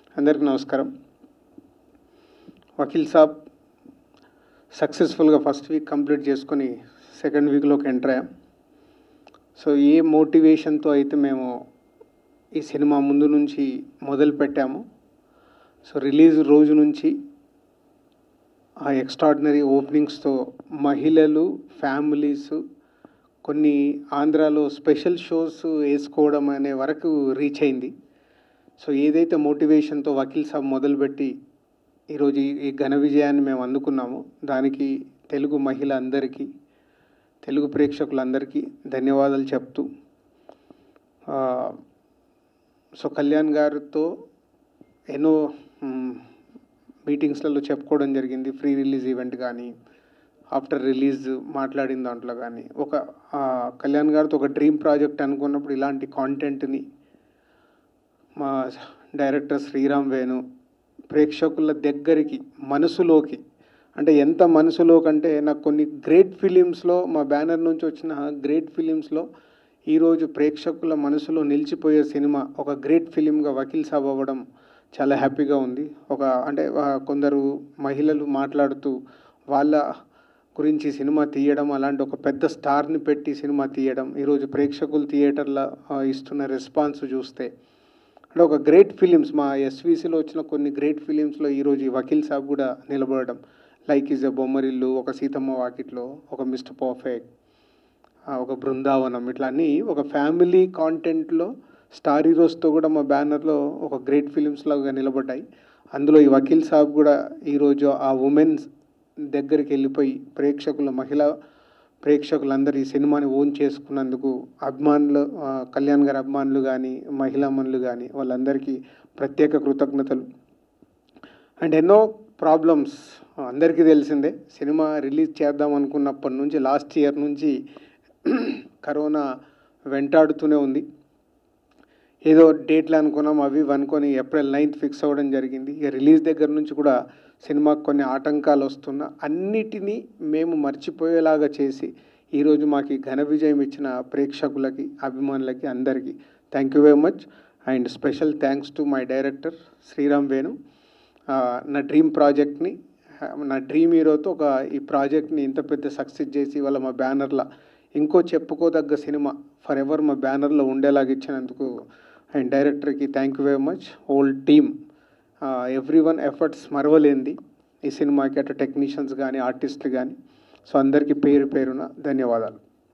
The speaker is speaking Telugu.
అందరికీ నమస్కారం వకీల్ సాబ్ సక్సెస్ఫుల్గా ఫస్ట్ వీక్ కంప్లీట్ చేసుకొని సెకండ్ వీక్లోకి ఎంటర్ అయ్యాం సో ఏ మోటివేషన్తో అయితే మేము ఈ సినిమా ముందు నుంచి మొదలు పెట్టాము సో రిలీజ్ రోజు నుంచి ఆ ఎక్స్ట్రాడినరీ ఓపెనింగ్స్తో మహిళలు ఫ్యామిలీస్ కొన్ని ఆంధ్రాలో స్పెషల్ షోస్ వేసుకోవడం అనే వరకు రీచ్ అయింది సో ఏదైతే మోటివేషన్తో వకీల్ సాబ్ మొదలుపెట్టి ఈరోజు ఈ ఈ ఘన విజయాన్ని మేము అందుకున్నాము దానికి తెలుగు మహిళ అందరికీ తెలుగు ప్రేక్షకులందరికీ ధన్యవాదాలు చెప్తూ ఆ, సో కళ్యాణ్ గారితో ఎన్నో మ్, మీటింగ్స్లలో చెప్పుకోవడం జరిగింది ఫ్రీ రిలీజ్ ఈవెంట్ కానీ ఆఫ్టర్ రిలీజ్ మాట్లాడిన దాంట్లో కానీ ఒక ఆ, కళ్యాణ్ గారితో ఒక డ్రీమ్ ప్రాజెక్ట్ అనుకున్నప్పుడు ఇలాంటి కాంటెంట్ని మా డైరెక్టర్ శ్రీరామ్ వేణు ప్రేక్షకుల దగ్గరికి మనసులోకి అంటే ఎంత మనసులోకి అంటే నాకు కొన్ని గ్రేట్ ఫిలిమ్స్లో మా బ్యానర్ నుంచి వచ్చిన గ్రేట్ ఫిలిమ్స్లో ఈరోజు ప్రేక్షకుల మనసులో నిలిచిపోయే సినిమా ఒక గ్రేట్ ఫిలింగా వకీల్ సాబ్ అవ్వడం చాలా హ్యాపీగా ఉంది ఒక అంటే ఆ, కొందరు మహిళలు మాట్లాడుతూ వాళ్ళ గురించి సినిమా తీయడం అలాంటి ఒక పెద్ద స్టార్ని పెట్టి సినిమా తీయడం ఈరోజు ప్రేక్షకులు థియేటర్లో ఆ, ఇస్తున్న రెస్పాన్స్ చూస్తే అంటే ఒక గ్రేట్ ఫిలిమ్స్ మా ఎస్విసిలో వచ్చిన కొన్ని గ్రేట్ ఫిలిమ్స్లో ఈరోజు ఈ వకీల్ సాబ్ కూడా నిలబడడం లైక్ ఈజ్ ఎ బొమ్మరిల్లు ఒక సీతమ్మ వాకిట్లో ఒక మిస్టర్ పర్ఫెక్ట్ ఆ, ఒక బృందావనం ఇట్లా అన్నీ ఒక ఫ్యామిలీ కాంటెంట్లో స్టార్ హీరోస్తో కూడా మా బ్యానర్లో ఒక గ్రేట్ ఫిలిమ్స్ లాగా నిలబడ్డాయి అందులో ఈ వకీల్ సాబ్ కూడా ఈరోజు ఆ ఉమెన్స్ దగ్గరికి వెళ్ళిపోయి ప్రేక్షకుల మహిళ ప్రేక్షకులందరూ ఈ సినిమాని ఓన్ చేసుకున్నందుకు అభిమానులు ఆ, కళ్యాణ్ గారి అభిమానులు కానీ మహిళామణులు కానీ వాళ్ళందరికీ ప్రత్యేక కృతజ్ఞతలు అండ్ ఎన్నో ప్రాబ్లమ్స్ అందరికీ తెలిసిందే సినిమా రిలీజ్ చేద్దాం అనుకున్నప్పటి నుంచి లాస్ట్ ఇయర్ నుంచి కరోనా వెంటాడుతూనే ఉంది ఏదో డేట్లు అనుకున్నాం అవి ఇవి అనుకొని ఏప్రిల్ నైన్త్ ఫిక్స్ అవ్వడం జరిగింది ఇక రిలీజ్ దగ్గర నుంచి కూడా సినిమాకు కొన్ని ఆటంకాలు వస్తున్నా అన్నిటినీ మేము మర్చిపోయేలాగా చేసి ఈరోజు మాకు ఈ ఘన విజయం ఇచ్చిన ప్రేక్షకులకి అభిమానులకి అందరికీ thank you very much and special thanks to my director Sriram Venu ఆ, నా డ్రీమ్ ప్రాజెక్ట్ని ఆ, నా డ్రీమ్ హీరోతో ఒక ఈ ప్రాజెక్ట్ని ఇంత పెద్ద సక్సెస్ చేసి వాళ్ళ మా బ్యానర్లో ఇంకో చెప్పుకోదగ్గ సినిమా ఫర్ ఎవర్ మా బ్యానర్లో ఉండేలాగా ఇచ్చినందుకు అండ్ డైరెక్టర్కి thank you very much whole team every one efforts మరవలేంది ఈ సినిమాకి అటు టెక్నీషియన్స్ కానీ ఆర్టిస్టులు కానీ సో అందరికీ పేరు పేరున ధన్యవాదాలు